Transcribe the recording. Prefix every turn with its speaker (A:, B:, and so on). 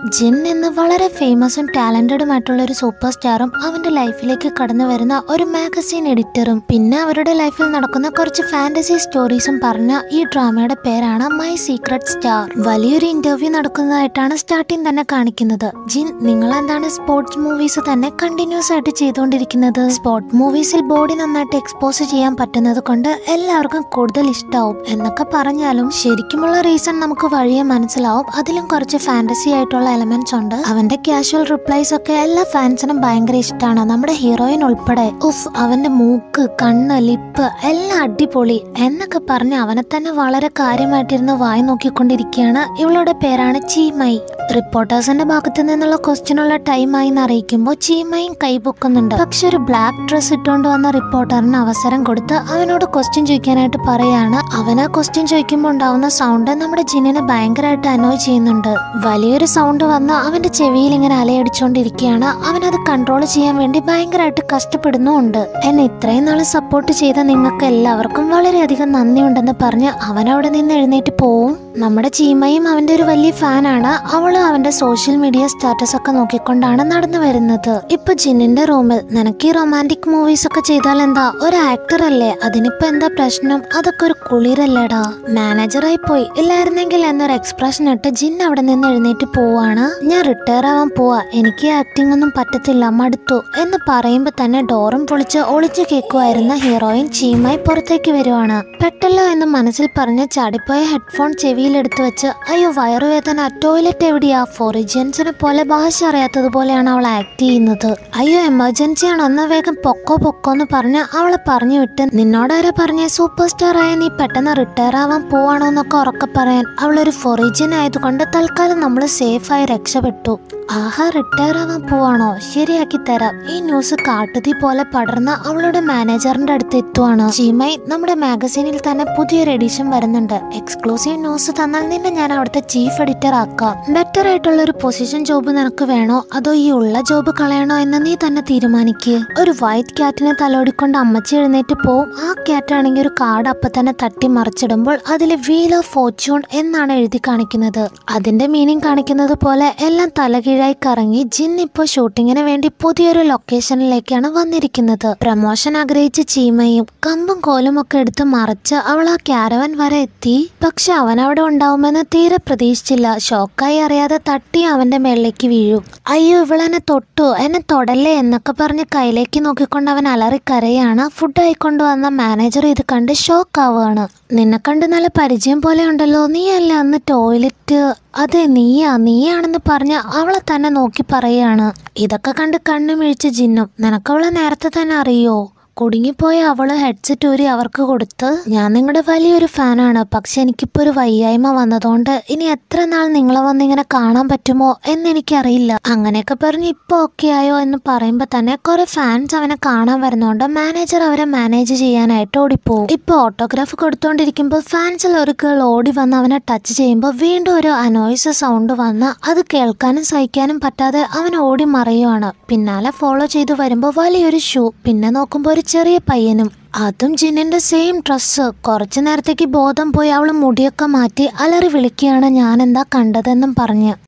A: ജിൻ എന്ന് വളരെ ഫേമസും ടാലന്റഡുമായിട്ടുള്ള ഒരു സൂപ്പർ സ്റ്റാറും അവന്റെ ലൈഫിലേക്ക് കടന്നു വരുന്ന ഒരു മാഗസീൻ എഡിറ്ററും പിന്നെ അവരുടെ ലൈഫിൽ നടക്കുന്ന കുറച്ച് ഫാന്റസി സ്റ്റോറീസും പറഞ്ഞ ഈ ഡ്രാമയുടെ പേരാണ് മൈ സീക്രട്ട് സ്റ്റാർ വലിയൊരു ഇന്റർവ്യൂ നടക്കുന്നതായിട്ടാണ് സ്റ്റാർട്ടിങ് തന്നെ കാണിക്കുന്നത് ജിൻ നിങ്ങൾ എന്താണ് സ്പോർട്സ് മൂവീസ് തന്നെ കണ്ടിന്യൂസ് ആയിട്ട് ചെയ്തുകൊണ്ടിരിക്കുന്നത് സ്പോർട്സ് മൂവീസിൽ ബോഡി നന്നായിട്ട് എക്സ്പോസ് ചെയ്യാൻ പറ്റുന്നത് കൊണ്ട് എല്ലാവർക്കും കൂടുതൽ ഇഷ്ടാവും എന്നൊക്കെ പറഞ്ഞാലും ശരിക്കുമുള്ള റീസൺ നമുക്ക് വഴിയെ മനസ്സിലാവും അതിലും കുറച്ച് ഫാന്റസി ആയിട്ടുള്ള എലമെന്റ്സ് ഉണ്ട് അവന്റെ കാഷ്വൽ റിപ്ലൈസ് ഒക്കെ എല്ലാ ഫാൻസിനും ഭയങ്കര ഇഷ്ടമാണ് നമ്മുടെ ഹീറോയിൻ ഉൾപ്പെടെ ഉഫ് അവന്റെ മൂക്ക് കണ്ണ് ലിപ്പ് എല്ലാം അടിപൊളി എന്നൊക്കെ പറഞ്ഞ് അവനെ തന്നെ വളരെ കാര്യമായിട്ടിരുന്ന് വായി നോക്കിക്കൊണ്ടിരിക്കുകയാണ് ഇവളുടെ പേരാണ് ചീമൈ റിപ്പോർട്ടേഴ്സിന്റെ ഭാഗത്തു നിന്നുള്ള ക്വസ്റ്റ്യനുള്ള ടൈമായി എന്ന് അറിയിക്കുമ്പോൾ ചീമയും കൈപൊക്കുന്നുണ്ട് പക്ഷെ ഒരു ബ്ലാക്ക് ഡ്രസ് ഇട്ടുകൊണ്ട് വന്ന റിപ്പോർട്ടറിന് അവസരം കൊടുത്ത് അവനോട് ക്വസ്റ്റ്യൻ ചോദിക്കാനായിട്ട് പറയാണ് അവൻ ആ ക്വസ്റ്റ്യൻ ചോദിക്കുമ്പോൾ ഉണ്ടാവുന്ന സൗണ്ട് നമ്മുടെ ജിന്നിനെ ഭയങ്കരമായിട്ട് അനോയ് ചെയ്യുന്നുണ്ട് വലിയൊരു സൗണ്ട് വന്ന് അവന്റെ ചെവിയിൽ ഇങ്ങനെ അലയടിച്ചുകൊണ്ടിരിക്കുകയാണ് അവനത് കൺട്രോൾ ചെയ്യാൻ വേണ്ടി ഭയങ്കരമായിട്ട് കഷ്ടപ്പെടുന്നുമുണ്ട് എന്നെ ഇത്രയും നാൾ സപ്പോർട്ട് ചെയ്ത നിങ്ങൾക്ക് എല്ലാവർക്കും വളരെയധികം നന്ദിയുണ്ടെന്ന് പറഞ്ഞ് അവൻ അവിടെ നിന്ന് എഴുന്നേറ്റ് പോവും നമ്മുടെ ചീമയും അവന്റെ ഒരു വലിയ ഫാനാണ് അവള് അവന്റെ സോഷ്യൽ മീഡിയ സ്റ്റാറ്റസ് ഒക്കെ നോക്കിക്കൊണ്ടാണ് നടന്നു വരുന്നത് ഇപ്പൊ ജിന്നിന്റെ റൂമിൽ നിനക്ക് ഈ റൊമാൻറ്റിക് മൂവീസ് ഒക്കെ ചെയ്താൽ എന്താ ഒരു ആക്ടർ അല്ലേ അതിനിപ്പോ എന്താ പ്രശ്നം അതൊക്കെ ഒരു കുളിരല്ലേടാ മാനേജറായി പോയി ഇല്ലായിരുന്നെങ്കിൽ എന്നൊരു എക്സ്പ്രഷൻ ഇട്ട് ജിൻ അവിടെ നിന്ന് എഴുന്നേറ്റ് പോവാണ് ഞാൻ റിട്ടയർ ആവാൻ പോവാ എനിക്ക് ആക്ടിംഗ് ഒന്നും പറ്റത്തില്ല മടുത്തു എന്ന് പറയുമ്പോ തന്നെ ഡോറും പൊളിച്ച് ഒളിച്ചു കേൾക്കുമായിരുന്ന ഹീറോയിൻ ചീമായി പുറത്തേക്ക് വരുവാണ് പെട്ടല്ലോ എന്ന് മനസ്സിൽ പറഞ്ഞ് ചാടിപ്പോയ ഹെഡ്ഫോൺ ചെവിയിലെടുത്ത് വെച്ച് അയ്യോ വയറുവേദന ടോയ്ലറ്റ് എവിടെയാ ഫോറിജിയൻസിനെ പോലെ ഭാഷ അറിയാത്തതുപോലെയാണ് അവൾ ആക്ട് ചെയ്യുന്നത് അയ്യോ എമർജൻസി ആണ് എന്നാ വേഗം പൊക്കോ പൊക്കോ എന്ന് പറഞ്ഞ് അവളെ പറഞ്ഞു വിട്ട് നിന്നോടാരാ പറഞ്ഞ സൂപ്പർ സ്റ്റാർ ആയ നീ പെട്ടെന്ന് റിട്ടയർ ആവാൻ പോവാണോ എന്നൊക്കെ ഉറക്കെ പറയാൻ അവളൊരു ഫൊറിജിയൻ ആയതുകൊണ്ട് തൽക്കാലം നമ്മൾ സേഫായി രക്ഷപ്പെട്ടു ആഹാ റിട്ടയർ ആവാൻ പോവാണോ ശരിയാക്കി തരാം ഈ ന്യൂസ് കാട്ടുതീ പോലെ പടർന്ന് അവളുടെ മാനേജറിന്റെ അടുത്ത് എത്തുവാണ് ചീമൈ നമ്മുടെ മാഗസീനിൽ തന്നെ പുതിയൊരു എഡിഷൻ വരുന്നുണ്ട് എക്സ്ക്ലൂസീവ് ന്യൂസ് തന്നാൽ നിന്നെ ഞാൻ അവിടുത്തെ ചീഫ് എഡിറ്റർ ആക്കാം ബെറ്റർ ആയിട്ടുള്ള ഒരു പൊസിഷൻ ജോബ് നിനക്ക് വേണോ അതോ ഈ ഉള്ള ജോബ് കളയണോ എന്ന് നീ തന്നെ തീരുമാനിക്കുക ഒരു വൈറ്റ് ക്യാറ്റിനെ തലോടിക്കൊണ്ട് അമ്മച്ചി എഴുന്നേറ്റ് പോവും ആ ക്യാറ്റ് ആണെങ്കിൽ ഒരു കാർഡ് അപ്പൊ തന്നെ തട്ടി മറിച്ചിടുമ്പോൾ അതിൽ വീൽ ഓഫ് ഫോർച്യൂൺ എന്നാണ് എഴുതി കാണിക്കുന്നത് അതിന്റെ മീനിങ് കാണിക്കുന്നത് പോലെ എല്ലാം തലകീഴായി കറങ്ങി ജിൻ ഇപ്പോൾ ഷൂട്ടിങ്ങിന് വേണ്ടി പുതിയൊരു ലൊക്കേഷനിലേക്കാണ് വന്നിരിക്കുന്നത് പ്രമോഷൻ ആഗ്രഹിച്ച ചീമയും കമ്പും കോലും ഒക്കെ എടുത്ത് മറിച്ച് അവൾ ആ ക്യാരവൻ വരെ എത്തി പക്ഷെ അവൻ അവിടെ ഉണ്ടാവുമെന്ന് തീരെ പ്രതീക്ഷിച്ചില്ല ഷോക്കായി അറിയാതെ തട്ടി അവന്റെ മേളിലേക്ക് വീഴും അയ്യോ ഇവളെന്നെ തൊട്ടു എന്നെ തൊടല്ലേ എന്നൊക്കെ പറഞ്ഞ് കയ്യിലേക്ക് നോക്കിക്കൊണ്ട് അവൻ അലറിക്കരയാണ് ഫുഡ് ആയിക്കൊണ്ട് വന്ന മാനേജർ ഇത് കണ്ട് ഷോക്ക് ആവുകയാണ് നിന്നെ കണ്ട് നല്ല പരിചയം പോലെ ഉണ്ടല്ലോ നീയല്ല അന്ന് ടോയ്ലറ്റ് അതെ നീയാ നീയാണെന്ന് പറഞ്ഞ് അവളെ തന്നെ നോക്കി പറയാണ് ഇതൊക്കെ കണ്ട് കണ്ണു മിഴിച്ച് ജിന്നും നിനക്കവളെ നേരത്തെ തന്നെ അറിയോ കുടുങ്ങിപ്പോയ അവള് ഹെഡ്സെറ്റ് ഊരി അവർക്ക് കൊടുത്ത് ഞാൻ നിങ്ങളുടെ വലിയൊരു ഫാനാണ് പക്ഷെ എനിക്കിപ്പോ ഒരു വയ്യായ്മ വന്നതുകൊണ്ട് ഇനി എത്ര നാൾ നിങ്ങളെ വന്ന് ഇങ്ങനെ കാണാൻ പറ്റുമോ എന്ന് എനിക്കറിയില്ല അങ്ങനെയൊക്കെ പറഞ്ഞ് ഇപ്പൊ ഓക്കെ ആയോ എന്ന് പറയുമ്പോ തന്നെ കുറെ ഫാൻസ് അവനെ കാണാൻ വരുന്നോണ്ട് മാനേജർ അവരെ മാനേജ് ചെയ്യാനായിട്ട് ഓടിപ്പോവും ഇപ്പൊ ഓട്ടോഗ്രാഫ് കൊടുത്തോണ്ടിരിക്കുമ്പോൾ ഫാൻസിൽ ഒരു ഗേൾ ഓടി വന്ന് അവനെ ടച്ച് ചെയ്യുമ്പോൾ വീണ്ടും ഒരു അനോയ്സ് സൗണ്ട് വന്ന് അത് കേൾക്കാനും സഹിക്കാനും പറ്റാതെ അവൻ ഓടി മറയുവാണ് പിന്നാലെ ഫോളോ ചെയ്തു വരുമ്പോൾ വലിയൊരു ഷൂ പിന്നെ നോക്കുമ്പോൾ ഒരു ചെറിയ പയ്യനും അതും ജിന്നിന്റെ സെയിം ഡ്രസ്സ് കുറച്ചു നേരത്തേക്ക് ബോധം പോയി അവൾ മുടിയൊക്കെ മാറ്റി അലറി വിളിക്കുകയാണ് ഞാൻ എന്താ കണ്ടതെന്നും പറഞ്ഞ്